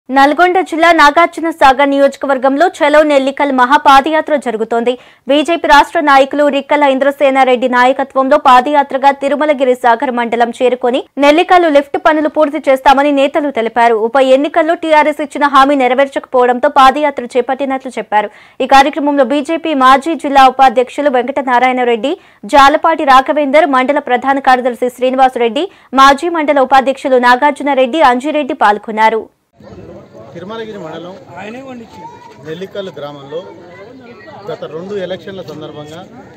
నల్గొండ జిల్లా నాగార్జున సాగర్ నియోజకవర్గంలో చలో నెల్లికల్ మహా పాదయాత్ర జరుగుతోంది బీజేపీ రాష్ట్ర నాయకులు రిక్కల ఇంద్రసేనారెడ్డి నాయకత్వంలో పాదయాత్రగా తిరుమలగిరి సాగర్ మండలం చేరుకొని నెల్లికల్లు లిఫ్ట్ పనులు పూర్తి చేస్తామని నేతలు తెలిపారు ఉప ఎన్నికల్లో టీఆర్ఎస్ ఇచ్చిన హామీ నెరవేర్చకపోవడంతో పాదయాత్ర చేపట్టినట్లు చెప్పారు ఈ కార్యక్రమంలో బీజేపీ మాజీ జిల్లా ఉపాధ్యక్షులు వెంకటనారాయణరెడ్డి జాలపాటి రాఘవేందర్ మండల ప్రధాన కార్యదర్శి శ్రీనివాసరెడ్డి మాజీ మండల ఉపాధ్యక్షులు నాగార్జునరెడ్డి అంజిరెడ్డి పాల్గొన్నారు తిరుమలగిరి మండలం నెల్లికల్ గ్రామంలో గత రెండు ఎలక్షన్ల సందర్భంగా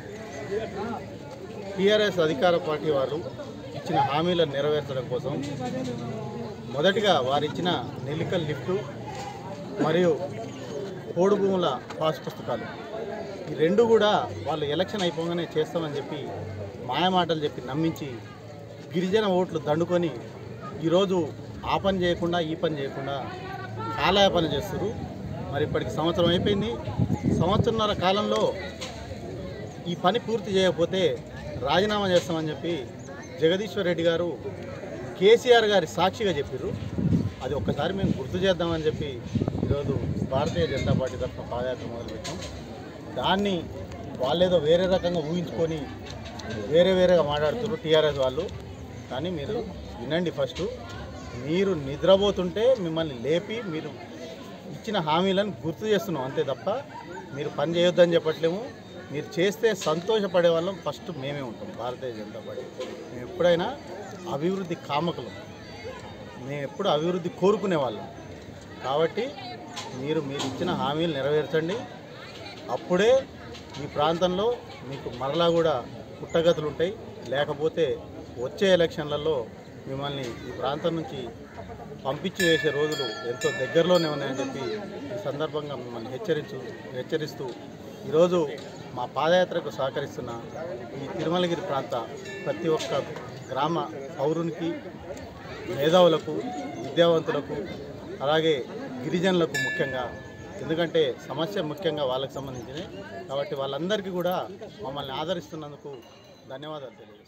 టీఆర్ఎస్ అధికార పార్టీ వారు ఇచ్చిన హామీలను నెరవేర్చడం కోసం మొదటిగా వారు ఇచ్చిన నెల్లికల్ లిఫ్టు మరియు కోడు భూముల పాస్ పుస్తకాలు ఈ రెండు కూడా వాళ్ళు ఎలక్షన్ అయిపోగానే చేస్తామని చెప్పి మాయమాటలు చెప్పి నమ్మించి గిరిజన ఓట్లు దండుకొని ఈరోజు ఆ పని చేయకుండా ఈ పని చేయకుండా కాలాయ పని చేస్తారు మరి ఇప్పటికి సంవత్సరం అయిపోయింది సంవత్సరంన్నర కాలంలో ఈ పని పూర్తి చేయకపోతే రాజీనామా చేస్తామని చెప్పి జగదీశ్వర్ రెడ్డి గారు కేసీఆర్ గారి సాక్షిగా చెప్పారు అది ఒక్కసారి మేము గుర్తు చేద్దామని చెప్పి ఈరోజు భారతీయ జనతా పార్టీ తరఫున పాదయాత్ర మొదలుపెట్టాం దాన్ని వాళ్ళేదో వేరే రకంగా ఊహించుకొని వేరే వేరేగా మాట్లాడుతున్నారు టీఆర్ఎస్ వాళ్ళు కానీ మీరు వినండి ఫస్ట్ మీరు నిద్రపోతుంటే మిమ్మల్ని లేపి మీరు ఇచ్చిన హామీలను గుర్తు చేస్తున్నాం అంతే తప్ప మీరు పని చేయొద్దని చెప్పట్లేము మీరు చేస్తే సంతోషపడే వాళ్ళం ఫస్ట్ మేమే ఉంటాం భారతీయ జనతా పార్టీ మేము ఎప్పుడైనా అభివృద్ధి కామకులు మేము ఎప్పుడు అభివృద్ధి కోరుకునే వాళ్ళం కాబట్టి మీరు మీరు ఇచ్చిన హామీలు నెరవేర్చండి అప్పుడే ఈ ప్రాంతంలో మీకు మరలా కూడా పుట్టగతులు ఉంటాయి లేకపోతే వచ్చే ఎలక్షన్లలో మిమ్మల్ని ఈ ప్రాంతం నుంచి పంపించి వేసే రోజులు ఎంతో దగ్గరలోనే ఉన్నాయని చెప్పి ఈ సందర్భంగా మిమ్మల్ని హెచ్చరించు హెచ్చరిస్తూ ఈరోజు మా పాదయాత్రకు సహకరిస్తున్న ఈ తిరుమలగిరి ప్రాంత ప్రతి ఒక్క గ్రామ పౌరునికి మేధావులకు విద్యావంతులకు అలాగే గిరిజనులకు ముఖ్యంగా ఎందుకంటే సమస్య ముఖ్యంగా వాళ్ళకి సంబంధించినవి కాబట్టి వాళ్ళందరికీ కూడా మమ్మల్ని ఆదరిస్తున్నందుకు ధన్యవాదాలు తెలియజేస్తాను